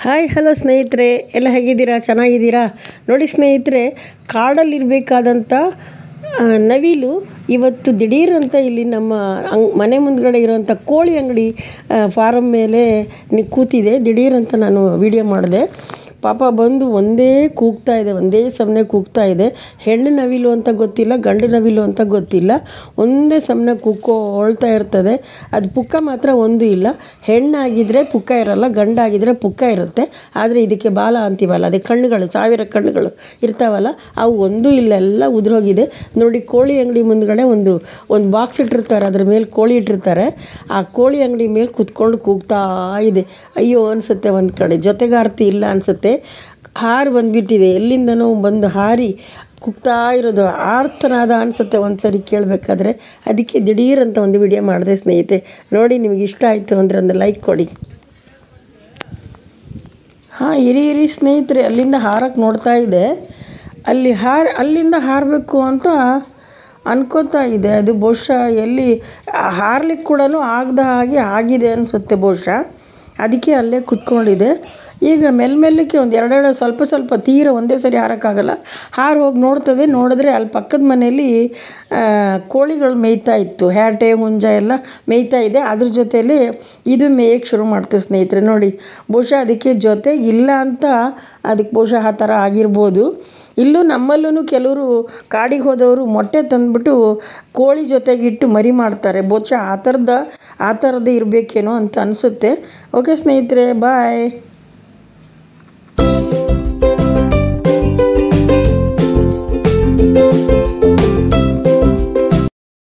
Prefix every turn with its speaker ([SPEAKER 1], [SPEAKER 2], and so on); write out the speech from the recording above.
[SPEAKER 1] hi hello ಸ್ನೇಹಿತರೆ ಎಲ್ಲ ಹೇಗಿದ್ದೀರಾ ಚೆನ್ನಾಗಿದ್ದೀರಾ ನೋಡಿ ಸ್ನೇಹಿತರೆ ಕಾಡಲ್ಲಿರಬೇಕಾದಂಥ ಆ, ನವಿಲು ಇವತ್ತು ದಿಢೀರ್ ಅಂತ ಇಲ್ಲಿ ನಮ್ಮ ಅಂಗ್ ಮನೆ ಮುಂದ್ಗಡೆ ಇರೋಂಥ ಕೋಳಿ ಅಂಗಡಿ ಫಾರಮ್ ಮೇಲೆ ನಿ ಕೂತಿದೆ ದಿಢೀರ್ ಅಂತ ನಾನು ವಿಡಿಯೋ ಮಾಡಿದೆ ಪಾಪ ಬಂದು ಒಂದೇ ಕೂಗ್ತಾ ಇದೆ ಒಂದೇ ಸಮನೆ ಕೂಗ್ತಾ ಇದೆ ಹೆಣ್ಣು ನವಿಲು ಅಂತ ಗೊತ್ತಿಲ್ಲ ಗಂಡು ನವಿಲು ಅಂತ ಗೊತ್ತಿಲ್ಲ ಒಂದೇ ಸಮನೆ ಕೂಗ್ಕೊಳ್ತಾ ಇರ್ತದೆ ಅದು ಪುಕ್ಕ ಮಾತ್ರ ಒಂದು ಇಲ್ಲ ಹೆಣ್ಣಾಗಿದ್ದರೆ ಪುಕ್ಕ ಇರಲ್ಲ ಗಂಡಾಗಿದ್ದರೆ ಪುಕ್ಕ ಇರುತ್ತೆ ಆದರೆ ಇದಕ್ಕೆ ಬಾಲ ಅಂತೀವಲ್ಲ ಅದೇ ಕಣ್ಣುಗಳು ಸಾವಿರ ಕಣ್ಣುಗಳು ಇರ್ತಾವಲ್ಲ ಅವು ಒಂದೂ ಇಲ್ಲ ಎಲ್ಲ ಉದುರೋಗಿದೆ ನೋಡಿ ಕೋಳಿ ಅಂಗಡಿ ಮುಂದ್ಗಡೆ ಒಂದು ಒಂದು ಬಾಕ್ಸ್ ಇಟ್ಟಿರ್ತಾರೆ ಅದ್ರ ಮೇಲೆ ಕೋಳಿ ಇಟ್ಟಿರ್ತಾರೆ ಆ ಕೋಳಿ ಅಂಗಡಿ ಮೇಲೆ ಕುತ್ಕೊಂಡು ಕೂಗ್ತಾ ಇದೆ ಅಯ್ಯೋ ಅನಿಸುತ್ತೆ ಒಂದು ಕಡೆ ಜೊತೆಗಾರ್ತಿ ಇಲ್ಲ ಅನಿಸುತ್ತೆ ಹಾರು ಬಂದುಬಿಟ್ಟಿದೆ ಎಲ್ಲಿಂದನೋ ಬಂದು ಹಾರಿ ಕುಗ್ತಾ ಇರೋದು ಆರ್ತನಾದ ಅನಿಸುತ್ತೆ ಒಂದು ಸರಿ ಕೇಳಬೇಕಾದ್ರೆ ಅದಕ್ಕೆ ದಿಢೀರ್ ಅಂತ ಒಂದು ವಿಡಿಯೋ ಮಾಡಿದೆ ಸ್ನೇಹಿತೆ ನೋಡಿ ನಿಮ್ಗೆ ಇಷ್ಟ ಆಯಿತು ಅಂದರೆ ಒಂದು ಲೈಕ್ ಕೊಡಿ ಹಾಂ ಇರಿ ಇರಿ ಸ್ನೇಹಿತರೆ ಅಲ್ಲಿಂದ ಹಾರಕ್ಕೆ ನೋಡ್ತಾ ಇದೆ ಅಲ್ಲಿ ಹಾರ ಅಲ್ಲಿಂದ ಹಾರಬೇಕು ಅಂತ ಅನ್ಕೋತಾ ಇದೆ ಅದು ಬಹುಶಃ ಎಲ್ಲಿ ಹಾರ್ಲಿಕ್ಕೆ ಕೂಡ ಆಗದ ಹಾಗೆ ಆಗಿದೆ ಅನಿಸುತ್ತೆ ಬಹುಶಃ ಅದಕ್ಕೆ ಅಲ್ಲೇ ಕುತ್ಕೊಂಡಿದೆ ಈಗ ಮೆಲ್ಮೆಲ್ಲಕ್ಕೆ ಒಂದು ಎರಡೆರಡು ಸ್ವಲ್ಪ ಸ್ವಲ್ಪ ತೀರ ಒಂದೇ ಸರಿ ಹಾರೋಕ್ಕಾಗಲ್ಲ ಹಾರು ಹೋಗಿ ನೋಡ್ತದೆ ನೋಡಿದ್ರೆ ಅಲ್ಲಿ ಪಕ್ಕದ ಮನೆಯಲ್ಲಿ ಆ, ಕೋಳಿಗಳು ಮೇಯ್ತಾ ಇತ್ತು ಹ್ಯಾಟೆ ಹುಂಜ ಎಲ್ಲ ಮೇಯ್ತಾ ಇದೆ ಅದ್ರ ಜೊತೆಯಲ್ಲಿ ಇದು ಮೇಯಕ್ಕೆ ಶುರು ಮಾಡ್ತೀವಿ ಸ್ನೇಹಿತರೆ ನೋಡಿ ಬಹುಶಃ ಅದಕ್ಕೆ ಜೊತೆಗೆ ಇಲ್ಲ ಅಂತ ಅದಕ್ಕೆ ಬಹುಶಃ ಆ ಥರ ಆಗಿರ್ಬೋದು ಇಲ್ಲೂ ನಮ್ಮಲ್ಲೂ ಕೆಲವರು ಕಾಡಿಗೆ ಹೋದವರು ಮೊಟ್ಟೆ ತಂದುಬಿಟ್ಟು ಕೋಳಿ ಜೊತೆಗಿಟ್ಟು ಮರಿ ಮಾಡ್ತಾರೆ ಬಹುಶಃ ಆ ಥರದ ಆ ಥರದ್ದೇ ಇರಬೇಕೇನೋ ಅಂತ ಅನಿಸುತ್ತೆ ಓಕೆ ಸ್ನೇಹಿತರೆ ಬಾಯ್